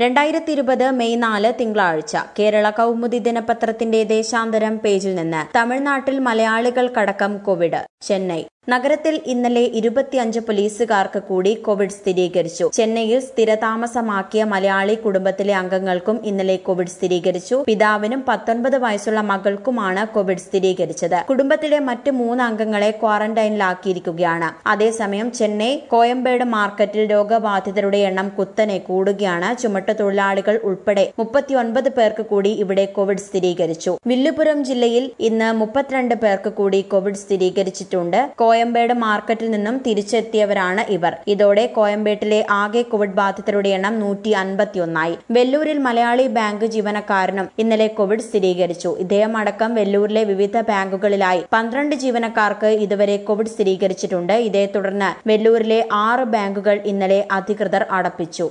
രണ്ടായിരത്തി ഇരുപത് മെയ് നാല് തിങ്കളാഴ്ച കേരള കൗമുദി ദിനപത്രത്തിന്റെ ദേശാന്തരം പേജിൽ നിന്ന് തമിഴ്നാട്ടിൽ മലയാളികൾക്കടക്കം കോവിഡ് ചെന്നൈ നഗരത്തിൽ ഇന്നലെ ഇരുപത്തിയഞ്ച് പോലീസുകാർക്ക് കൂടി കോവിഡ് സ്ഥിരീകരിച്ചു ചെന്നൈയിൽ സ്ഥിരതാമസമാക്കിയ മലയാളി കുടുംബത്തിലെ അംഗങ്ങൾക്കും ഇന്നലെ കോവിഡ് സ്ഥിരീകരിച്ചു പിതാവിനും പത്തൊൻപത് വയസ്സുള്ള മകൾക്കുമാണ് കോവിഡ് സ്ഥിരീകരിച്ചത് കുടുംബത്തിലെ മറ്റ് മൂന്ന് അംഗങ്ങളെ ക്വാറന്റൈനിലാക്കിയിരിക്കുകയാണ് അതേസമയം ചെന്നൈ കോയമ്പേട് മാർക്കറ്റിൽ രോഗബാധിതരുടെ എണ്ണം കുത്തനെ കൂടുകയാണ് ചുമട്ടുതൊഴിലാളികൾ ഉൾപ്പെടെ മുപ്പത്തിയൊൻപത് പേർക്ക് കൂടി ഇവിടെ കോവിഡ് സ്ഥിരീകരിച്ചു വില്ലുപുരം ജില്ലയിൽ ഇന്ന് മുപ്പത്തിരണ്ട് പേർക്ക് കൂടി കോവിഡ് സ്ഥിരീകരിച്ചിട്ടുണ്ട് കോയമ്പേട് മാർക്കറ്റിൽ നിന്നും തിരിച്ചെത്തിയവരാണ് ഇവർ ഇതോടെ കോയമ്പേട്ടിലെ ആകെ കോവിഡ് ബാധിതരുടെ എണ്ണം നൂറ്റി അൻപത്തിയൊന്നായി വെല്ലൂരിൽ മലയാളി ബാങ്ക് ജീവനക്കാരനും ഇന്നലെ കോവിഡ് സ്ഥിരീകരിച്ചു ഇദ്ദേഹം അടക്കം വെല്ലൂരിലെ വിവിധ ബാങ്കുകളിലായി പന്ത്രണ്ട് ജീവനക്കാർക്ക് ഇതുവരെ കോവിഡ് സ്ഥിരീകരിച്ചിട്ടുണ്ട് ഇതേ തുടർന്ന് വെല്ലൂരിലെ ആറ് ബാങ്കുകൾ ഇന്നലെ അധികൃതർ അടപ്പിച്ചു